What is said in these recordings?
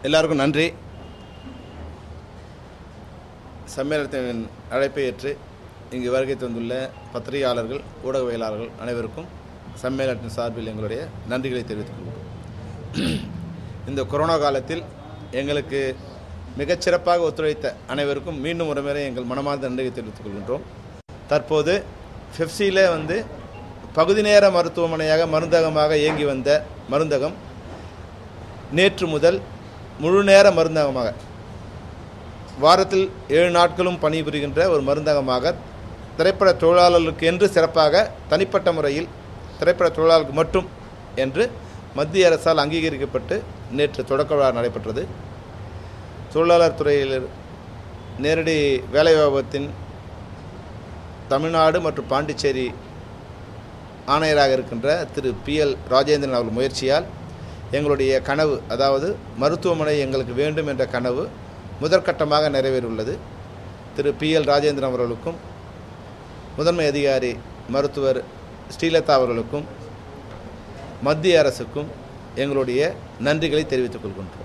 எல்லாருக்கும் நன்றி சம்மேளனத்தின் அழைப்பை ஏற்று இங்கு வருகை தந்துள்ள பத்திரிகையாளர்கள் ஊடகவியலாளர்கள் அனைவருக்கும் சம்மேளனத்தின் சார்பில் எங்களுடைய நன்றிகளை தெரிவித்துக் கொள்கிறோம் இந்த கொரோனா காலத்தில் எங்களுக்கு மிகச்சிறப்பாக ஒத்துழைத்த அனைவருக்கும் மீண்டும் ஒரு முறை எங்கள் மனமார்ந்த நன்றியை தெரிவித்துக் கொள்கின்றோம் தற்போது ஃபிப்சியில் வந்து பகுதி நேர மருத்துவமனையாக மருந்தகமாக இயங்கி வந்த மருந்தகம் நேற்று முதல் முழு நேர மருந்தகமாக வாரத்தில் ஏழு நாட்களும் பணிபுரிகின்ற ஒரு மருந்தகமாக திரைப்பட தொழிலாளர்களுக்கு என்று சிறப்பாக தனிப்பட்ட முறையில் திரைப்பட தொழிலாளர்களுக்கு மட்டும் என்று மத்திய அரசால் அங்கீகரிக்கப்பட்டு நேற்று தொடக்க விழா நடைபெற்றது தொழிலாளர் துறையில் நேரடி வேலைவாய்ப்பத்தின் தமிழ்நாடு மற்றும் பாண்டிச்சேரி ஆணையராக இருக்கின்ற திரு பி எல் ராஜேந்திரன் அவர்கள் முயற்சியால் எங்களுடைய கனவு அதாவது மருத்துவமனை எங்களுக்கு வேண்டும் என்ற கனவு முதற்கட்டமாக நிறைவேறியுள்ளது திரு பி எல் ராஜேந்திரன் அவர்களுக்கும் முதன்மை அதிகாரி மருத்துவர் ஸ்ரீலதா அவர்களுக்கும் மத்திய அரசுக்கும் எங்களுடைய நன்றிகளை தெரிவித்துக் கொள்கின்றோம்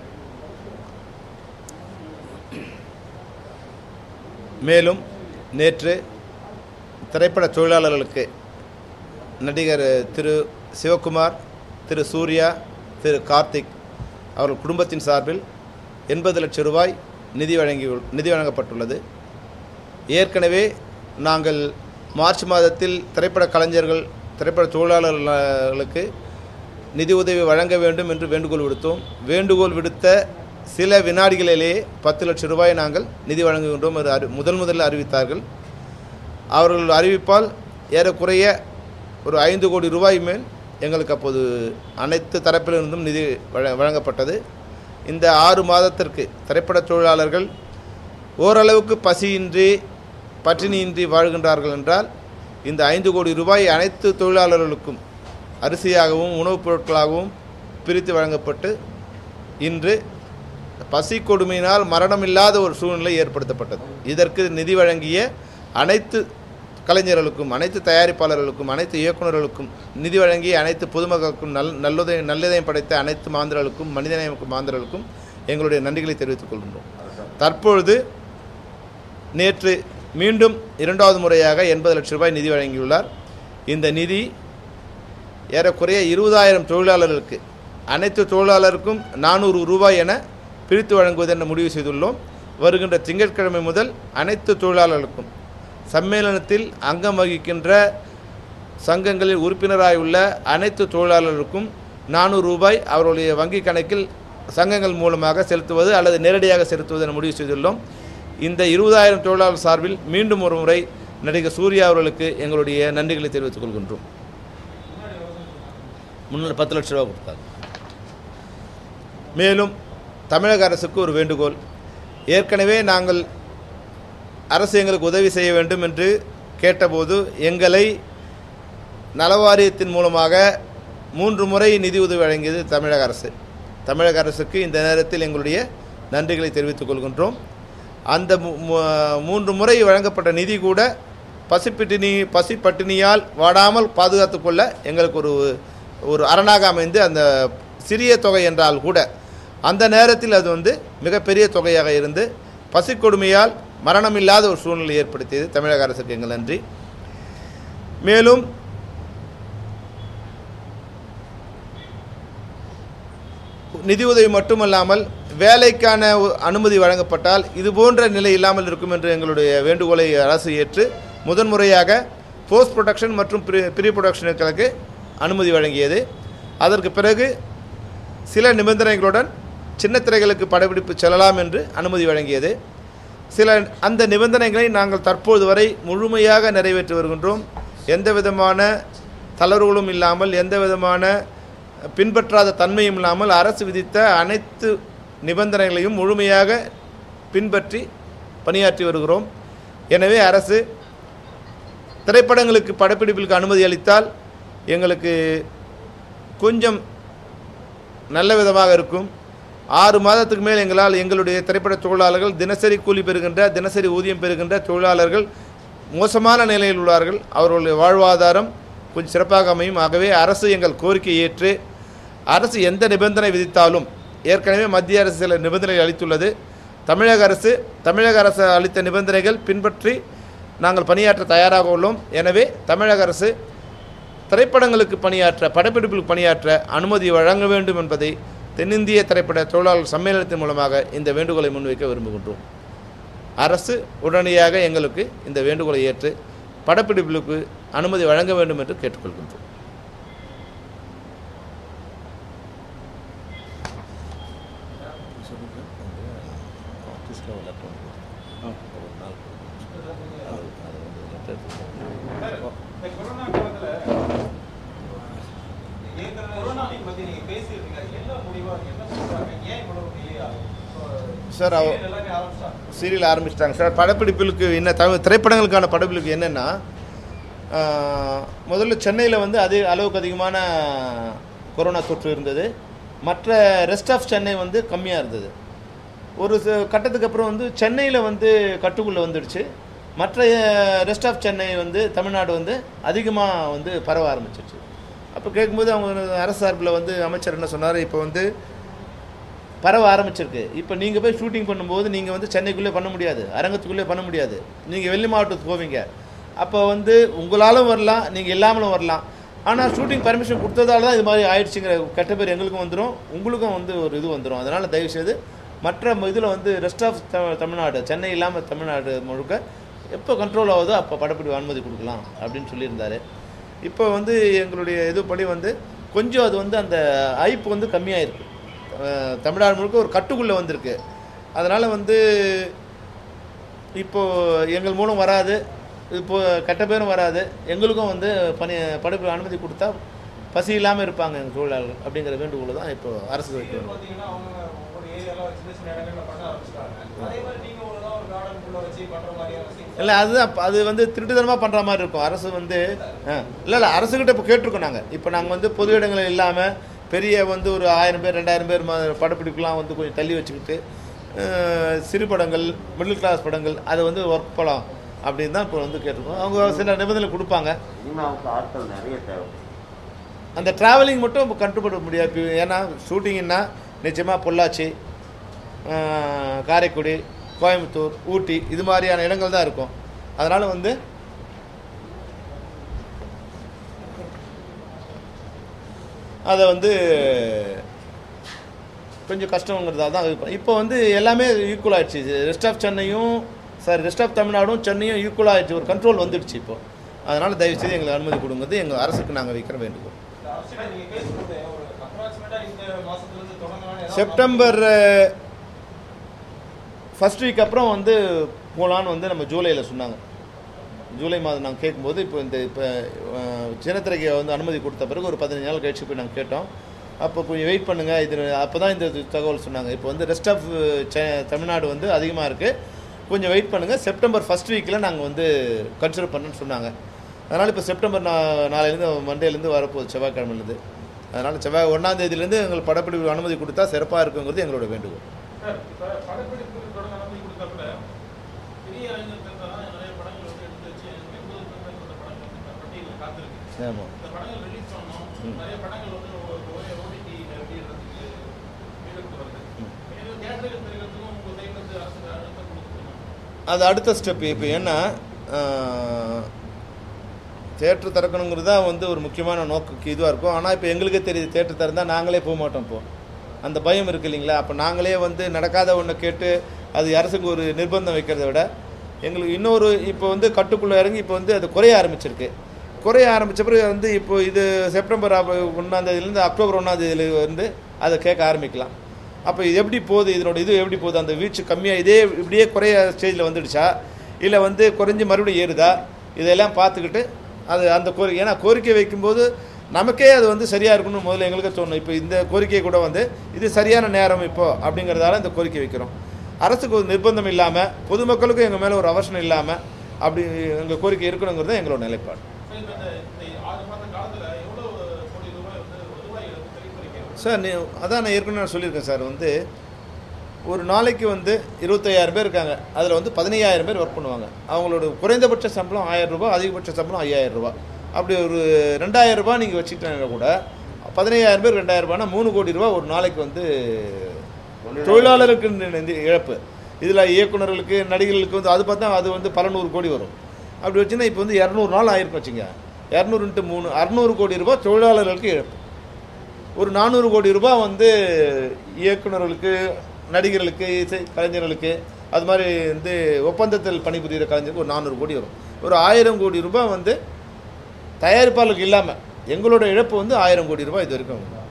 மேலும் நேற்று திரைப்பட தொழிலாளர்களுக்கு நடிகர் திரு சிவகுமார் திரு சூர்யா திரு கார்த்திக் அவர்கள் குடும்பத்தின் சார்பில் எண்பது லட்சம் ரூபாய் நிதி வழங்கி நிதி வழங்கப்பட்டுள்ளது ஏற்கனவே நாங்கள் மார்ச் மாதத்தில் திரைப்பட கலைஞர்கள் திரைப்பட தொழிலாளர்களுக்கு நிதி உதவி வழங்க வேண்டும் என்று வேண்டுகோள் விடுத்தோம் வேண்டுகோள் விடுத்த சில வினாடிகளிலேயே பத்து லட்சம் ரூபாய் நாங்கள் நிதி வழங்குகின்றோம் என்று அறி முதல் முதலில் அறிவித்தார்கள் அவர்கள் அறிவிப்பால் ஏறக்குறைய ஒரு ஐந்து கோடி ரூபாய் மேல் எங்களுக்கு அப்போது அனைத்து தரப்பிலிருந்தும் நிதி வழ வழங்கப்பட்டது இந்த ஆறு மாதத்திற்கு திரைப்பட தொழிலாளர்கள் ஓரளவுக்கு பசியின்றி பட்டினியின்றி வாழ்கின்றார்கள் என்றால் இந்த ஐந்து கோடி ரூபாய் அனைத்து தொழிலாளர்களுக்கும் அரிசியாகவும் உணவுப் பொருட்களாகவும் பிரித்து வழங்கப்பட்டு இன்று பசி கொடுமையினால் மரணமில்லாத ஒரு சூழ்நிலை ஏற்படுத்தப்பட்டது இதற்கு நிதி வழங்கிய அனைத்து கலைஞர்களுக்கும் அனைத்து தயாரிப்பாளர்களுக்கும் அனைத்து இயக்குநர்களுக்கும் நிதி வழங்கிய அனைத்து பொதுமக்களுக்கும் நல் நல்லுதை நல்லிதயம் படைத்த அனைத்து மாந்தர்களுக்கும் மனிதநேய மாந்தர்களுக்கும் எங்களுடைய நன்றிகளை தெரிவித்துக் கொள்கின்றோம் தற்பொழுது நேற்று மீண்டும் இரண்டாவது முறையாக எண்பது லட்சம் ரூபாய் நிதி வழங்கியுள்ளார் இந்த நிதி ஏறக்குறைய இருபதாயிரம் தொழிலாளர்களுக்கு அனைத்து தொழிலாளருக்கும் நானூறு ரூபாய் என பிரித்து வழங்குவது என முடிவு செய்துள்ளோம் வருகின்ற திங்கட்கிழமை முதல் அனைத்து தொழிலாளர்களுக்கும் சம்மேளனத்தில் அங்கம் வகிக்கின்ற சங்கங்களில் உறுப்பினராயுள்ள அனைத்து தொழிலாளர்களுக்கும் நானூறு ரூபாய் அவர்களுடைய வங்கி கணக்கில் சங்கங்கள் மூலமாக செலுத்துவது அல்லது நேரடியாக செலுத்துவது என முடிவு செய்துள்ளோம் இந்த இருபதாயிரம் தொழிலாளர் சார்பில் மீண்டும் ஒரு முறை நடிகர் சூர்யா அவர்களுக்கு எங்களுடைய நன்றிகளை தெரிவித்துக் கொள்கின்றோம் முன்னாடி பத்து லட்ச ரூபா கொடுத்தாங்க மேலும் தமிழக அரசுக்கு ஒரு வேண்டுகோள் ஏற்கனவே நாங்கள் அரசு எங்களுக்கு உதவி செய்ய வேண்டும் என்று கேட்டபோது எங்களை நலவாரியத்தின் மூலமாக மூன்று முறை நிதி உதவி வழங்கியது தமிழக அரசு தமிழக அரசுக்கு இந்த நேரத்தில் எங்களுடைய நன்றிகளை தெரிவித்துக் கொள்கின்றோம் அந்த மூ- மூ- மூன்று முறை வழங்கப்பட்ட நிதி கூட பசிப்பிட்டினி பசி பட்டினியால் வாடாமல் பாதுகாத்துக் கொள்ள எங்களுக்கு ஒரு ஒரு அரணாக அமைந்து அந்த சிறிய தொகை என்றால் கூட அந்த நேரத்தில் அது வந்து மிகப்பெரிய தொகையாக இருந்து பசி கொடுமையால் மரணமில்லாத ஒரு சூழ்நிலை ஏற்படுத்தியது தமிழக அரசுக்கு எங்கள் நன்றி மேலும் நிதி உதவி மட்டுமல்லாமல் வேலைக்கான ஒ- அனுமதி வழங்கப்பட்டால் இது போன்ற நிலை இல்லாமல் இருக்கும் என்று எங்களுடைய வேண்டுகோளை அரசு ஏற்று முதன்முறையாக போஸ்ட் ப்ரொடக்ஷன் மற்றும் ப்ரீ ப்ரீ ப்ரொடக்ஷனுக்களுக்கு அனுமதி வழங்கியது அதற்கு பிறகு சில நிபந்தனைகளுடன் சின்ன திரைகளுக்கு படப்பிடிப்பு செல்லலாம் என்று அனுமதி வழங்கியது சில அந்த நிபந்தனைகளை நாங்கள் தற்போது வரை முழுமையாக நிறைவேற்றி வருகின்றோம் எந்த விதமான தளர்வுகளும் இல்லாமல் எந்த விதமான பின்பற்றாத தன்மையும் இல்லாமல் அரசு விதித்த அனைத்து நிபந்தனைகளையும் முழுமையாக பின்பற்றி பணியாற்றி வருகிறோம் எனவே அரசு திரைப்படங்களுக்கு படப்பிடிப்பிற்கு அனுமதி அளித்தால் எங்களுக்கு கொஞ்சம் நல்ல விதமாக இருக்கும் ஆறு மாதத்துக்கு மேல் எங்களால் எங்களுடைய திரைப்பட தொழிலாளர்கள் தினசரி கூலி பெறுகின்ற தினசரி ஊதியம் பெறுகின்ற தொழிலாளர்கள் மோசமான நிலையில் உள்ளார்கள் அவர்களுடைய வாழ்வாதாரம் கொஞ்சம் சிறப்பாக அமையும் ஆகவே அரசு எங்கள் கோரிக்கையை ஏற்று அரசு எந்த நிபந்தனை விதித்தாலும் ஏற்கனவே மத்திய அரசு சில நிபந்தனைகள் அளித்துள்ளது தமிழக அரசு தமிழக அரசு அளித்த நிபந்தனைகள் பின்பற்றி நாங்கள் பணியாற்ற தயாராக உள்ளோம் எனவே தமிழக அரசு திரைப்படங்களுக்கு பணியாற்ற படப்பிடிப்பில் பணியாற்ற அனுமதி வழங்க வேண்டும் என்பதை தென்னிந்திய திரைப்பட தொழிலாளர் சம்மேளனத்தின் மூலமாக இந்த வேண்டுகோளை முன்வைக்க விரும்புகின்றோம் அரசு உடனடியாக எங்களுக்கு இந்த வேண்டுகோளை ஏற்று படப்பிடிப்புகளுக்கு அனுமதி வழங்க வேண்டும் என்று கேட்டுக்கொள்கின்றோம் இந்த கொரோனா காலத்துல ஏற்கனவே கொரோனாவை பத்தி நீங்க பேசியிருக்கீங்க அது என்ன முடிவா என்ன சொல்றாங்க ஏன் இவ்வளவு delay ஆகுது? So, சார் அவ serial எல்லாமே ஆரம்பிச்சிட்டாங்க. சீரியல் ஆரம்பிச்சிட்டாங்க சார் படப்பிடிப்புகளுக்கு என்ன தமிழ் திரைப்படங்களுக்கான படப்பிடிப்புக்கு என்னென்னா முதல்ல சென்னையில் வந்து அதிக அளவுக்கு அதிகமான கொரோனா தொற்று இருந்தது மற்ற ரெஸ்ட் ஆஃப் சென்னை வந்து கம்மியாக இருந்தது ஒரு ச- கட்டத்துக்கு அப்புறம் வந்து சென்னையில் வந்து கட்டுக்குள்ளே வந்துடுச்சு மற்ற ரெஸ்ட் ஆஃப் சென்னை வந்து தமிழ்நாடு வந்து அதிகமாக வந்து பரவ ஆரம்பிச்சிருச்சு அப்போ கேட்கும்போது அவங்க அரசு சார்பில் வந்து அமைச்சர் என்ன சொன்னார் இப்போ வந்து பரவ ஆரம்பிச்சிருக்கு இப்போ நீங்கள் போய் ஷூட்டிங் பண்ணும்போது நீங்கள் வந்து சென்னைக்குள்ளே பண்ண முடியாது அரங்கத்துக்குள்ளே பண்ண முடியாது நீங்கள் வெள்ளி மாவட்டத்துக்கு போவீங்க அப்போ வந்து உங்களாலும் வரலாம் நீங்கள் இல்லாமலும் வரலாம் ஆனால் ஷூட்டிங் பர்மிஷன் கொடுத்ததால தான் இது மாதிரி ஆயிடுச்சுங்கிற கெட்ட பேர் எங்களுக்கும் வந்துடும் உங்களுக்கும் வந்து ஒரு இது வந்துடும் அதனால் தயவுசெய்து மற்ற இதில் வந்து ரெஸ்ட் ஆஃப் தமிழ்நாடு சென்னை இல்லாமல் தமிழ்நாடு முழுக்க எப்போ கண்ட்ரோல் ஆகுதோ அப்போ படப்பிடிப்பு அனுமதி கொடுக்கலாம் அப்படின்னு சொல்லியிருந்தாரு இப்போ வந்து எங்களுடைய இதுபடி வந்து கொஞ்சம் அது வந்து அந்த ஐப்பு வந்து கம்மியாக இருக்குது தமிழ்நாடு முழுக்க ஒரு கட்டுக்குள்ளே வந்திருக்கு அதனால் வந்து இப்போது எங்கள் மூலம் வராது இப்போ கெட்ட பேரும் வராது எங்களுக்கும் வந்து பணி படைப்பு அனுமதி கொடுத்தா பசி இல்லாமல் இருப்பாங்க எங்கள் தொழிலாளர்கள் அப்படிங்கிற வேண்டுகோள் தான் இப்போ அரசு serial வைக்கிறோம் பாத்தீங்கன்னா அவங்க ஒவ்வொரு ஏரியால சின்ன சின்ன இடங்கள்ல பண்ண ஆரம்பிச்சிட்டாங்க அதே மாதிரி நீங்க ஒரு தான் ஒரு கார்டனுக்குள்ள வச்சு பண்ற மாதிரியான scenes இல்லை அதுதான் அப்ப அது வந்து திருட்டுத்தனமாக பண்ணுற மாதிரி இருக்கும் அரசு வந்து இல்லை இல்லை அரசுக்கிட்ட இப்போ கேட்டிருக்கோம் நாங்கள் இப்போ நாங்கள் வந்து பொது இடங்கள் இல்லாமல் பெரிய வந்து ஒரு ஆயிரம் பேர் ரெண்டாயிரம் பேர் ம- படப்பிடிப்புலாம் வந்து கொஞ்சம் தள்ளி வச்சுக்கிட்டு அஹ், சிறு படங்கள் மிடில் கிளாஸ் படங்கள் அதை வந்து ஒர்க் பண்ணலாம் அப்படின்னு தான் இப்போ வந்து கேட்டிருக்கோம் அவங்க சில நிபந்தனை கொடுப்பாங்க சினிமாவுக்கு ஆட்கள் நிறைய தேவை அந்த ட்ராவலிங் மட்டும் இப்போ கட்டுப்பட முடியாது இப்போ ஏன்னா ஷூட்டிங்னா நிச்சயமாக பொள்ளாச்சி அஹ், காரைக்குடி கோயம்புத்தூர் ஊட்டி இது மாதிரியான இடங்கள் தான் இருக்கும் அதனால் வந்து அதை வந்து கொஞ்சம் கஷ்டங்கிறதால தான் இது பண்ண- இப்போ வந்து எல்லாமே ஈக்குவல் ஆயிடுச்சு ரெஸ்ட் ஆஃப் சென்னையும் சாரி ரெஸ்ட் ஆஃப் தமிழ்நாடும் சென்னையும் ஈக்குவல் ஆயிடுச்சு ஒரு கண்ட்ரோல் வந்துடுச்சு இப்போ அதனால் தயவுசெய்து எங்களுக்கு அனுமதி கொடுங்கிறது எங்கள் அரசுக்கு நாங்கள் வைக்கிற வேண்டுகோள் இந்த அரசியல நீங்க பேசும்போது ஒரு அப்ராக்சிமேட்டா இந்த மாசத்துல இருந்து தொடங்கலாம்னு ஏதாவது செப்டம்பர் ஃபர்ஸ்ட் வீக் அப்புறம் வந்து போகலான்னு வந்து நம்ம ஜூலையில் சொன்னாங்க ஜூலை மாதம் நாங்கள் கேட்கும்போது இப்போ இந்த இப்போ சின்னத்திரைக்கு வந்து அனுமதி கொடுத்த பிறகு ஒரு பதினஞ்சு நாள் கழிச்சு போய் நாங்கள் கேட்டோம் அப்போ கொஞ்சம் வெயிட் பண்ணுங்கள் இது அப்போ தான் இந்த தகவல் சொன்னாங்க இப்போ வந்து ரெஸ்ட் ஆஃப் தமிழ்நாடு வந்து அதிகமாக இருக்குது கொஞ்சம் வெயிட் பண்ணுங்கள் செப்டம்பர் ஃபர்ஸ்ட் வீக்கில் நாங்கள் வந்து கன்சிடர் பண்ணணும்னு சொன்னாங்க அதனால் இப்போ செப்டம்பர் நா நாளையிலேருந்து மண்டேலேருந்து வரப்போகுது செவ்வாய்க்கிழமைலேருந்து அதனால் செவ்வாய் ஒன்றாம் தேதியிலேருந்து எங்களுக்கு படப்பிடிப்பு அனுமதி கொடுத்தா சிறப்பாக இருக்குங்கிறது எங்களோட வேண்டுகோள் சார், இப்ப படப்பிடிப்பு தொடங்க அனுமதி கொடுத்தா கூட பெரிய அறிஞர்கள் தான் நிறைய படங்கள் வந்து எடுத்து வச்சு எண்பது மேற்பட்ட படங்கள் வந்து இந்த பட்டியலில் காத்திருக்கு ஆமாம் இந்த படங்கள் ரிலீஸ் பண்ணணும் நிறைய படங்கள் வந்து ஒரே ஓடிடி வெளியிடுறதுக்கு வெளியிட்டு வருது இது தேட்டருக்கு தெரிகிறதுக்கும் உங்கள் சைட்ல இருந்து அரசு அழுத்தம் கொடுக்கணும் அது அடுத்த ஸ்டெப் இப்போ ஏன்னா தேட்டர் திறக்கணுங்கிறது தான் வந்து ஒரு முக்கியமான நோக்கு இதுவாக இருக்கும் ஆனால் இப்போ எங்களுக்கே தெரியுது தேட்டர் திறந்தால் நாங்களே போக மாட்டோம் இப்போ அந்த பயம் இருக்கு இல்லைங்களா அப்போ நாங்களே வந்து நடக்காத ஒன்றை கேட்டு அது அரசுக்கு ஒரு நிர்பந்தம் வைக்கிறத விட எங்களுக்கு இன்னொரு இப்போ வந்து கட்டுக்குள்ளே இறங்கி இப்போ வந்து அது குறைய ஆரம்பிச்சிருக்கு குறைய ஆரம்பித்த பிறகு வந்து இப்போ இது செப்டம்பர் ஒன்றாந்தேதியிலேருந்து அக்டோபர் ஒன்றாந்தேதியில் வந்து அதை கேட்க ஆரம்பிக்கலாம் அப்போ இது எப்படி போகுது இதனோட இது எப்படி போகுது அந்த வீச்சு கம்மியாக இதே இப்படியே குறைய ஸ்டேஜில் வந்துடுச்சா இல்லை வந்து குறைஞ்சி மறுபடியும் ஏறுதா இதெல்லாம் பார்த்துக்கிட்டு அது அந்த கோரிக்கை ஏன்னா கோரிக்கை வைக்கும்போது நமக்கே அது வந்து சரியாக இருக்கணும்னு முதல்ல எங்களுக்கு தோணும் இப்போ இந்த கோரிக்கை கூட வந்து இது சரியான நேரம் இப்போ அப்படிங்கிறதால இந்த கோரிக்கை வைக்கிறோம் அரசுக்கு ஒரு நிர்பந்தம் இல்லாமல் பொதுமக்களுக்கும் எங்கள் மேலே ஒரு அவசரம் இல்லாமல் அப்படி எங்கள் கோரிக்கை இருக்கணுங்கிறது எங்களோட நிலைப்பாடு சார், இப்ப இந்த இந்த ஆறு மாத காலத்துல எவ்வளவு கோடி ரூபாய் வந்து வருவாய் இழப்பு கழிப்பறிக்கிறது சார் நீ அதான் நான் ஏற்கனவே நான் சொல்லியிருக்கேன் சார் வந்து ஒரு நாளைக்கு வந்து இருபத்தையாயிரம் பேர் இருக்காங்க அதில் வந்து பதினையாயிரம் பேர் ஒர்க் பண்ணுவாங்க அவங்களோட குறைந்தபட்ச சம்பளம் ஆயிரம் ரூபாய் அதிகபட்ச சம்பளம் ஐயாயிரம் ரூபாய் அப்படி ஒரு ரெண்டாயிரம் ரூபாய் நீங்கள் வச்சுக்கிட்டா கூட பதினையாயிரம் பேர் ரெண்டாயிரம் ரூபாய்னா மூணு கோடி ரூபாய் ஒரு நாளைக்கு வந்து தொழிலாளருக்கு இந்த இழப்பு இதில் இயக்குனர்களுக்கு நடிகர்களுக்கு வந்து அது பார்த்தா அது வந்து பல நூறு கோடி வரும் அப்படி வச்சுன்னா இப்போ வந்து இரநூறு நாள் ஆயிருக்கும் வச்சுங்க இரநூறு இன்ட்டு மூணு அறநூறு கோடி ரூபாய் தொழிலாளர்களுக்கு இழப்பு ஒரு நானூறு கோடி ரூபாய் வந்து இயக்குனர்களுக்கு நடிகர்களுக்கு இசை கலைஞர்களுக்கு அது மாதிரி வந்து ஒப்பந்தத்தில் பணிபுரிகிற கலைஞருக்கு ஒரு நானூறு கோடி வரும் ஒரு ஆயிரம் கோடி ரூபாய் வந்து தயாரிப்பாளருக்கு இல்லாமல் எங்களோட இழப்பு வந்து ஆயிரம் கோடி ரூபாய் இது வரைக்கும் வரும்.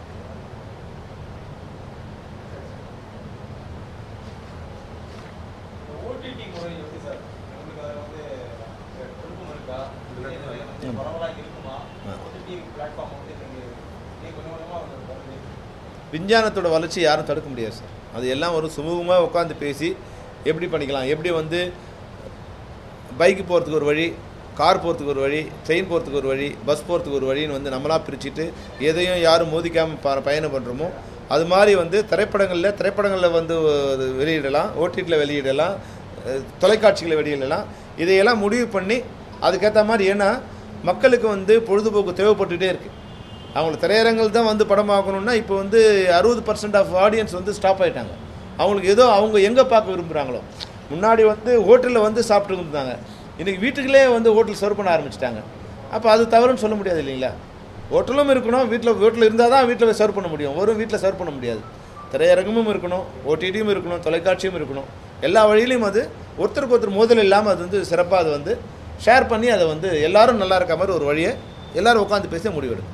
ஓடிடி முறை எப்படி சார் உங்களுக்கு அது வந்து விருப்பம் இருக்கா இது பரவலாக இருக்குமா ஆ. ஓடிடி பிளாட்ஃபார்ம் வந்து நீங்கள் நீங்கள் கொஞ்சம் கொஞ்சமாக வருது விஞ்ஞானத்தோட வளர்ச்சி யாரும் தடுக்க முடியாது சார் அது எல்லாம் ஒரு சுமூகமாக உட்காந்து பேசி எப்படி பண்ணிக்கலாம் எப்படி வந்து பைக்கு போகிறதுக்கு ஒரு வழி கார் போகிறதுக்கு ஒரு வழி ட்ரெயின் போகிறதுக்கு ஒரு வழி பஸ் போகிறதுக்கு ஒரு வழின்னு வந்து நம்மளாக பிரிச்சுட்டு எதையும் யாரும் மோதிக்காமல் ப பயணம் பண்ணுறோமோ அது மாதிரி வந்து திரைப்படங்களில் திரைப்படங்களில் வந்து ஒரு வெளியிடலாம் ஓடிடியில் வெளியிடலாம் அஹ் தொலைக்காட்சிகளை வெளியிடலாம் இதையெல்லாம் முடிவு பண்ணி அதுக்கேற்ற மாதிரி ஏன்னா மக்களுக்கு வந்து பொழுதுபோக்கு தேவைப்பட்டுகிட்டே இருக்குது அவங்களுக்கு திரையரங்கில் தான் வந்து படம் பார்க்கணுன்னா இப்போ வந்து அறுபது பர்சன்ட் ஆஃப் ஆடியன்ஸ் வந்து ஸ்டாப் ஆயிட்டாங்க அவங்களுக்கு ஏதோ அவங்க எங்கே பார்க்க விரும்புகிறாங்களோ முன்னாடி வந்து ஹோட்டலில் வந்து சாப்பிட்டு இருந்தாங்க இன்றைக்கி வீட்டுக்குள்ளே வந்து ஹோட்டல் சர்வ் பண்ண ஆரம்பிச்சிட்டாங்க அப்போ அது தவறுன்னு சொல்ல முடியாது இல்லைங்களா ஹோட்டலும் இருக்கணும் வீட்டில் வீட்டில் இருந்தால் தான் வீட்டில் சர்வ் பண்ண முடியும் வெறும் வீட்டில் சர்வ் பண்ண முடியாது திரையரங்கமும் இருக்கணும் ஓடிடியும் இருக்கணும் தொலைக்காட்சியும் இருக்கணும் எல்லா வழியிலையும் அது ஒருத்தருக்கு ஒருத்தர் மோதல் இல்லாமல் அது வந்து சிறப்பாக அதை வந்து ஷேர் பண்ணி அதை வந்து எல்லாரும் நல்லா இருக்க மாதிரி ஒரு வழியை எல்லாரும் உட்காந்து பேசி முடிவெடுக்கும்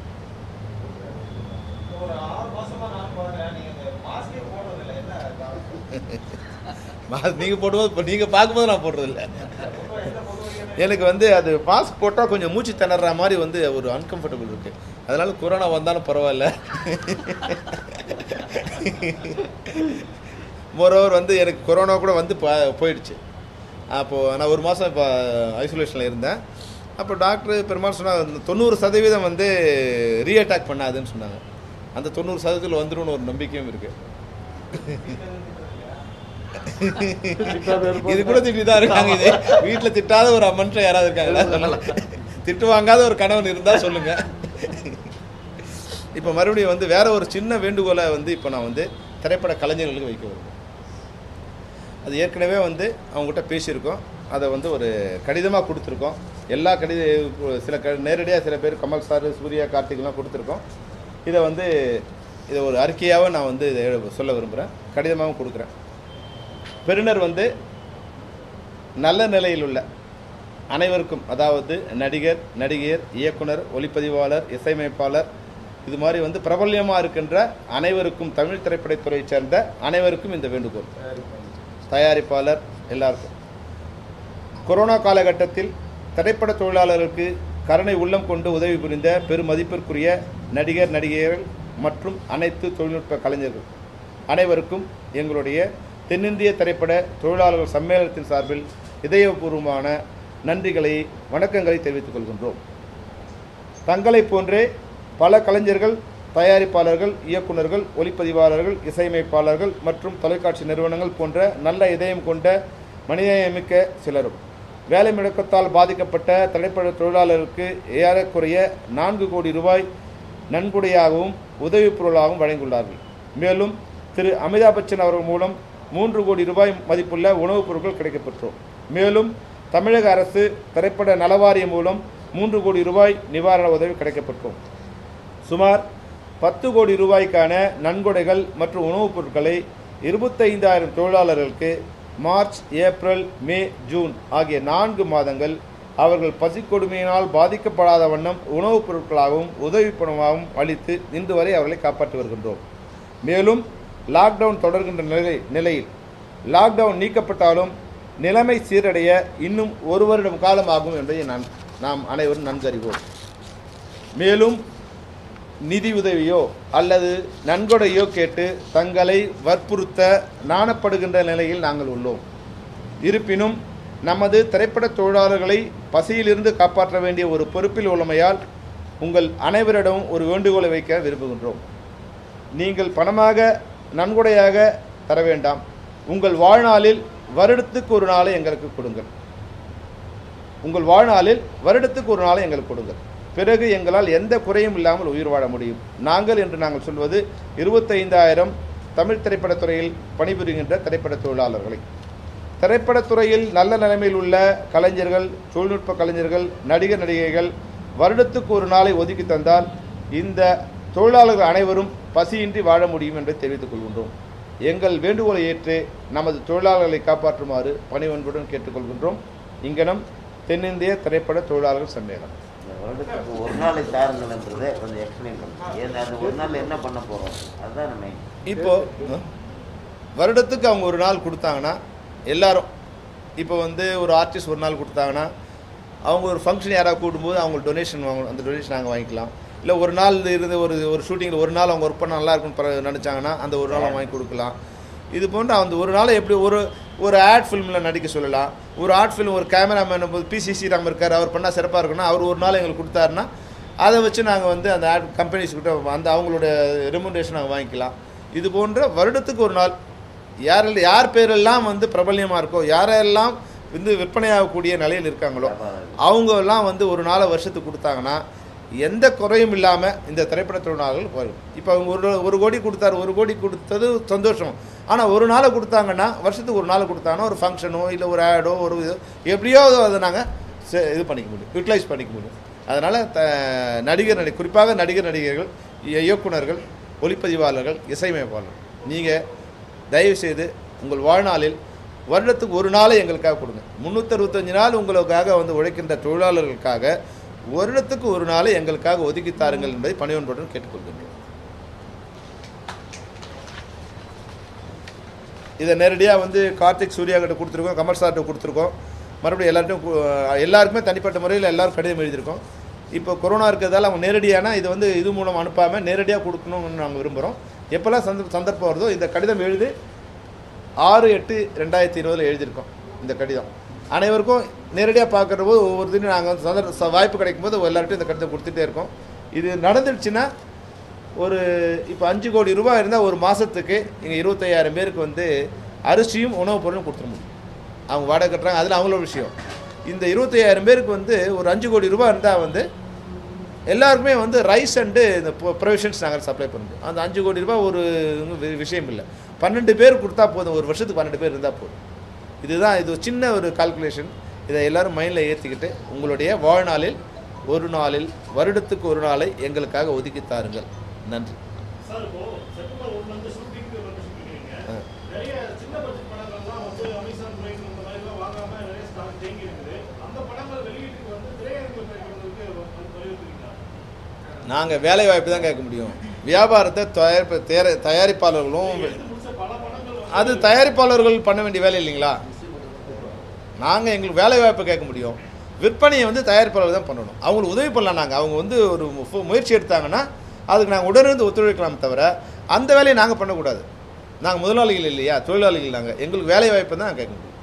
ஒரு ஆறு மாசமா நான் பாருங்க நீங்க இந்த மாஸ்கே போடுறது இல்லை என்ன காரணம்? மாஸ்க் நீங்கள் போடும்போது இப்போ நீங்கள் பார்க்கும்போது நான் போடுறதில்ல பொதுவா எந்த பொதுவாக எனக்கு வந்து அது மாஸ்க் போட்டால் கொஞ்சம் மூச்சு திணற மாதிரி வந்து ஒரு அன்கம்ஃபர்டபுள் இருக்குது அதனால கொரோனா வந்தாலும் பரவாயில்ல மோரோவர் வந்து எனக்கு கொரோனா கூட வந்து ப- போயிடுச்சு அப்போது நான் ஒரு மாதம் இப்போ ஐசோலேஷனில் இருந்தேன் அப்போ டாக்டர் பெருமாள் சொன்னாங்க தொண்ணூறு சதவீதம் வந்து ரீஅட்டாக் பண்ணாதுன்னு சொன்னாங்க அந்த தொண்ணூறு சதவீதத்தில் வந்துரும்னு ஒரு நம்பிக்கையும் இருக்குது இது கூட திட்டி தான் இருக்காங்க இது வீட்டில் திட்டாத ஒரு மனுஷன் யாராவது இருக்காங்களா சொல்லல திட்டு வாங்காத ஒரு கணவன் இருந்தால் சொல்லுங்க இப்போ மறுபடியும் வந்து வேற ஒரு சின்ன வேண்டுகோளை வந்து இப்போ நான் வந்து திரைப்பட கலைஞர்களுக்கு வைக்க விரும்புகிறேன் அது ஏற்கனவே வந்து அவங்ககிட்ட பேசியிருக்கோம் அதை வந்து ஒரு கடிதமாக கொடுத்துருக்கோம் எல்லா கடித சில க நேரடியாக சில பேர் கமல் சார் சூர்யா கார்த்திக்லாம் கொடுத்துருக்கோம் இதை வந்து இதை ஒரு அறிக்கையாகவே நான் வந்து இதை எழு- சொல்ல விரும்புகிறேன் கடிதமாகவும் கொடுக்குறேன் பெறுநர் வந்து நல்ல நிலையில் உள்ள அனைவருக்கும் அதாவது நடிகர் நடிகையர் இயக்குனர் ஒளிப்பதிவாளர் இசையமைப்பாளர் இது மாதிரி வந்து பிரபல்யமாக இருக்கின்ற அனைவருக்கும் தமிழ் திரைப்படத்துறையைச் சேர்ந்த அனைவருக்கும் இந்த வேண்டுகோள் தயாரிப்பாளர் எல்லாருக்கும் கொரோனா காலகட்டத்தில் திரைப்பட தொழிலாளர்களுக்கு கருணை உள்ளம் கொண்டு உதவி புரிந்த பெருமதிப்பிற்குரிய நடிகர் நடிகையர்கள் மற்றும் அனைத்து தொழில்நுட்ப கலைஞர்கள் அனைவருக்கும் எங்களுடைய தென்னிந்திய திரைப்பட தொழிலாளர்கள் சம்மேளனத்தின் சார்பில் இதயபூர்வமான நன்றிகளை வணக்கங்களை தெரிவித்துக் கொள்கின்றோம் தங்களைப் போன்றே பல கலைஞர்கள் தயாரிப்பாளர்கள் இயக்குனர்கள் ஒளிப்பதிவாளர்கள் இசையமைப்பாளர்கள் மற்றும் தொலைக்காட்சி நிறுவனங்கள் போன்ற நல்ல இதயம் கொண்ட மனிதநேயமிக்க சிலரும் வேலை முடக்கத்தால் பாதிக்கப்பட்ட திரைப்பட தொழிலாளர்களுக்கு ஏறக்குறைய நான்கு கோடி ரூபாய் நன்கொடையாகவும் உதவிப் பொருளாகவும் வழங்கியுள்ளார்கள் மேலும் திரு அமிதாப் பச்சன் அவர்கள் மூலம் மூன்று கோடி ரூபாய் மதிப்புள்ள உணவுப் பொருட்கள் கிடைக்கப்பெற்றோம் மேலும் தமிழக அரசு திரைப்பட நலவாரியம் மூலம் மூன்று கோடி ரூபாய் நிவாரண உதவி கிடைக்கப்பெற்றோம் சுமார் பத்து கோடி ரூபாய்க்கான நன்கொடைகள் மற்றும் உணவுப் பொருட்களை இருபத்தைந்தாயிரம் தொழிலாளர்களுக்கு மார்ச் ஏப்ரல் மே ஜூன் ஆகிய நான்கு மாதங்கள் அவர்கள் பசிக்கொடுமையினால் பாதிக்கப்படாத வண்ணம் உணவுப் பொருட்களாகவும் உதவிப் பணமாகவும் அளித்து இன்று வரை அவர்களை காப்பாற்றி வருகின்றோம் மேலும் லாக்டவுன் தொடர்கின்ற நிலை நிலையில் லாக்டவுன் நீக்கப்பட்டாலும் நிலைமை சீரடைய இன்னும் ஒரு வருடம் காலம் ஆகும் என்பதை நான் நாம் அனைவரும் நன்கு அறிவோம் மேலும் நிதி உதவியோ அல்லது நன்கொடையோ கேட்டு தங்களை வற்புறுத்த நாணப்படுகின்ற நிலையில் நாங்கள் உள்ளோம் இருப்பினும் நமது திரைப்பட தொழிலாளர்களை பசியிலிருந்து காப்பாற்ற வேண்டிய ஒரு பொறுப்பில் உள்ளமையால் உங்கள் அனைவரிடமும் ஒரு வேண்டுகோளை வைக்க விரும்புகின்றோம் நீங்கள் பணமாக நன்கொடையாக தர வேண்டாம் உங்கள் வாழ்நாளில் வருடத்துக்கு ஒரு நாளை எங்களுக்கு கொடுங்கள் உங்கள் வாழ்நாளில் வருடத்துக்கு ஒரு நாளை எங்களுக்கு கொடுங்கள் பிறகு எங்களால் எந்த குறையும் இல்லாமல் உயிர் வாழ முடியும் நாங்கள் என்று நாங்கள் சொல்வது இருபத்தைந்தாயிரம் தமிழ் திரைப்படத்துறையில் பணிபுரிகின்ற திரைப்பட தொழிலாளர்களை திரைப்படத்துறையில் நல்ல நிலைமையில் உள்ள கலைஞர்கள் தொழில்நுட்ப கலைஞர்கள் நடிகர் நடிகைகள் வருடத்துக்கு ஒரு நாளை ஒதுக்கி தந்தால் இந்த தொழிலாளர்கள் அனைவரும் பசியின்றி வாழ முடியும் என்பதை தெரிவித்துக் கொள்கின்றோம் எங்கள் வேண்டுகோளை ஏற்று நமது தொழிலாளர்களை காப்பாற்றுமாறு பணிவன்புடன் கேட்டுக்கொள்கின்றோம் இங்கனம் தென்னிந்திய திரைப்பட தொழிலாளர்கள் சம்மேளனம் இந்த வருடத்துக்கு ஒரு நாளை தாருங்கள்ன்றதை கொஞ்சம் எக்ஸ்பிளைன் பண்ணுங்க ஏன்னா அந்த ஒரு நாள் என்ன பண்ண போகிறோம் அதுதான் மெயின் இப்போ அஹ், வருடத்துக்கு அவங்க ஒரு நாள் கொடுத்தாங்கன்னா எல்லாரும் இப்போ வந்து ஒரு ஆர்டிஸ்ட் ஒரு நாள் கொடுத்தாங்கன்னா அவங்க ஒரு ஃபங்க்ஷன் யாராவது கூடும்போது அவங்க டொனேஷன் வாங்க அந்த டொனேஷன் நாங்கள் வாங்கிக்கலாம் இல்லை ஒரு நாள் இருந்து ஒரு ஒரு ஷூட்டிங்கில் ஒரு நாள் அவங்க ஒர்க் பண்ண நல்லா இருக்கும்னு பர- நினைச்சாங்கன்னா அந்த ஒரு நாள் அவங்க வாங்கி கொடுக்கலாம் இது போன்ற அந்த ஒரு நாள் எப்படி ஒரு ஒரு ஆட் ஃபிலிமில் நடிக்க சொல்லலாம் ஒரு ஆர்ட் ஃபிலிம் ஒரு கேமராமேன் போது பிசிசி ராம் இருக்கார் அவர் பண்ணால் சிறப்பாக இருக்குன்னா அவர் ஒரு நாள் எங்களுக்கு கொடுத்தாருன்னா அதை வச்சு நாங்கள் வந்து அந்த ஆட் கம்பெனிஸ்கிட்ட அந்த அவங்களோட ரெமுனரேஷன் நாங்கள் வாங்கிக்கலாம் இது போன்ற வருடத்துக்கு ஒரு நாள் யாரில் யார் பேரெல்லாம் வந்து பிரபல்யமாக இருக்கோ யாரெல்லாம் வந்து விற்பனையாகக்கூடிய நிலையில் இருக்காங்களோ அவங்க எல்லாம் வந்து ஒரு நாளை வருஷத்துக்கு கொடுத்தாங்கன்னா எந்த குறையும் இல்லாமல் இந்த திரைப்பட தொழிலாளர்கள் வரும் இப்போ அவங்க ஒரு ஒரு கோடி கொடுத்தாரு ஒரு கோடி கொடுத்தது சந்தோஷம் ஆனால் ஒரு நாளை கொடுத்தாங்கன்னா வருஷத்துக்கு ஒரு நாள் கொடுத்தாங்கன்னா ஒரு ஃபங்க்ஷனோ இல்லை ஒரு ஆடோ ஒரு இது எப்படியோ அதை நாங்கள் இது பண்ணிக்க முடியும் யூட்டிலைஸ் பண்ணிக்க முடியும் அதனால் த நடிகர் நடி குறிப்பாக நடிகர் நடிகர்கள் இய- இயக்குனர்கள் ஒளிப்பதிவாளர்கள் இசையமைப்பாளர்கள் நீங்கள் தயவுசெய்து உங்கள் வாழ்நாளில் வருடத்துக்கு ஒரு நாளை எங்களுக்காக கொடுங்க முந்நூற்றறுபத்தஞ்சு நாள் உங்களுக்காக வந்து உழைக்கின்ற தொழிலாளர்களுக்காக வருடத்துக்கு ஒரு நாளை எங்களுக்காக ஒதுக்கி தாருங்கள் என்பதை பணிவன்புடன் கேட்டுக்கொள்கின்றோம் இதை நேரடியாக வந்து கார்த்திக் சூர்யா கிட்ட கொடுத்துருக்கோம் கமல் சார்கிட்ட கொடுத்துருக்கோம் மறுபடியும் எல்லார்ட்டும் கு- எல்லாருக்குமே தனிப்பட்ட முறையில் எல்லாரும் கடிதம் எழுதியிருக்கோம் இப்போ கொரோனா இருக்கிறதால அவங்க நேரடியான இது வந்து இது மூலம் அனுப்பாமல் நேரடியாக கொடுக்கணும்னு நாங்கள் விரும்புகிறோம் எப்போல்லாம் சந்த சந்தர்ப்பம் வருதோ இந்த கடிதம் எழுதி ஆறு எட்டு ரெண்டாயிரத்தி இருபதில் எழுதியிருக்கோம் இந்த கடிதம் அனைவருக்கும் நேரடியாக பார்க்குற போது ஒவ்வொரு தினம் நாங்கள் வந்து சந்தர்ப்ப ச- வாய்ப்பு கிடைக்கும் போது எல்லார்ட்டும் இந்த கடிதம் கொடுத்துட்டே இருக்கோம் இது நடந்துடுச்சுன்னா ஒரு இப்போ அஞ்சு கோடி ரூபாய் இருந்தால் ஒரு மாதத்துக்கு இங்கே இருபத்தையாயிரம் பேருக்கு வந்து அரிசியும் உணவுப் பொருளும் கொடுத்துட முடியும் அவங்க வாடகை கட்டுறாங்க அதில் அவங்களோட விஷயம் இந்த இருபத்தையாயிரம் பேருக்கு வந்து ஒரு அஞ்சு கோடி ரூபாய் இருந்தால் வந்து எல்லாருக்குமே வந்து ரைஸ் அண்டு இந்த ப்ரொவிஷன்ஸ் நாங்கள் சப்ளை பண்ணுறோம் அந்த அஞ்சு கோடி ரூபாய் ஒரு வி- விஷயம் இல்லை பன்னெண்டு பேர் கொடுத்தா போதும் ஒரு வருஷத்துக்கு பன்னெண்டு பேர் இருந்தால் போதும் இதுதான் இது ஒரு சின்ன ஒரு கால்குலேஷன் இதை எல்லாரும் மைண்டில் ஏற்றிக்கிட்டு உங்களுடைய வாழ்நாளில் ஒரு நாளில் வருடத்துக்கு ஒரு நாளை எங்களுக்காக ஒதுக்கி தாருங்கள் நன்றி சார் இப்போ செப்டம்பர் ஒன்று வந்து ஷூட்டிங்க்கு வந்து ஷூட்டிங்கிறீங்க ஆ. நிறைய சின்ன பட்ஜெட் படங்கள்லாம் வந்து அமேசான் பிரைம் இந்த மாதிரிலாம் வாங்காம நிறைய ஸ்டாக் தேங்கி இருக்குது அந்த படங்கள் வெளியீட்டுக்கு வந்து திரையரங்கில் திரைப்படங்களுக்கு வலியுறுத்துறீங்களா நாங்கள் வேலை வாய்ப்பு தான் கேட்க முடியும் வியாபாரத்தை தயாரிப்பு தேர தயாரிப்பாளர்களும் எடுத்து முடிச்ச பல படங்கள் வந்து அது தயாரிப்பாளர்கள் பண்ண வேண்டிய வேலை இல்லைங்களா நாங்கள் எங்களுக்கு வேலை வாய்ப்பு கேட்க முடியும் விற்பனையை வந்து தயாரிப்பாளர்கள் தான் பண்ணணும் அவங்களுக்கு உதவி பண்ணலாம் நாங்கள் அவங்க வந்து ஒரு மு- முயற்சி எடுத்தாங்கன்னா அதுக்கு நாங்கள் உடனிருந்து ஒத்துழைக்கலாம் தவிர அந்த வேலையை நாங்கள் பண்ணக்கூடாது நாங்கள் முதலாளிகள் இல்லையா தொழிலாளிகள் நாங்கள் எங்களுக்கு வேலை வாய்ப்பு தான் கேட்க முடியும்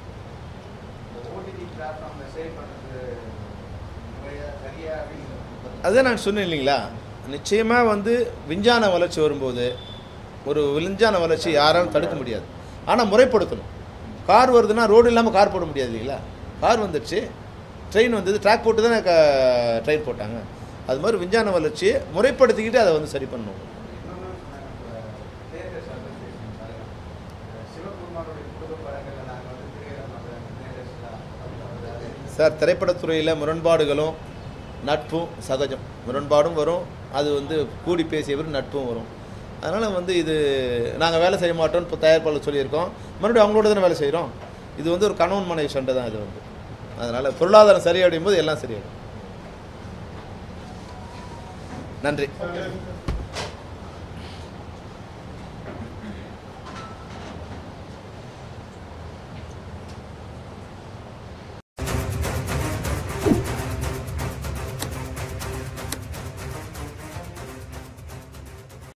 ஓடிடி பிளாட்ஃபார்ம்ல சேல் பண்ணுறது முறையாக சரியாக அதுதான் நான் சொன்னேன் இல்லைங்களா நிச்சயமாக வந்து விஞ்ஞான வளர்ச்சி வரும்போது ஒரு விஞ்ஞான வளர்ச்சி யாராலும் தடுக்க முடியாது ஆனால் முறைப்படுத்தணும் கார் வருதுன்னா ரோடு இல்லாமல் கார் போட முடியாது இல்லைங்களா கார் வந்துடுச்சு ட்ரெயின் வந்தது ட்ராக் போட்டு தானே ட்ரெயின் போட்டாங்க அது மாதிரி விஞ்ஞான வளர்ச்சியை முறைப்படுத்திக்கிட்டு அதை வந்து சரி பண்ணணும் இன்னொன்று தேட்டர்ஸ் அசோசியேஷன் பாருங்க சிவகுமாரோடைய குடும்ப படங்களை நாங்கள் வந்து திரையிட தேட்டர்ஸ்லாம் சார் திரைப்படத்துறையில் முரண்பாடுகளும் நட்பும் சகஜம் முரண்பாடும் வரும் அது வந்து கூடி பேசியவர் நட்பும் வரும் அதனால் வந்து இது நாங்கள் வேலை செய்ய மாட்டோம்னு இப்போ தயாரிப்பாளர் சொல்லியிருக்கோம் மறுபடியும் அவங்களோட தானே வேலை செய்கிறோம் இது வந்து ஒரு கணவன் மனைவி சண்டை தான் இது வந்து அதனால் பொருளாதாரம் சரியாடும் போது எல்லாம் சரியாயிடும் நன்றி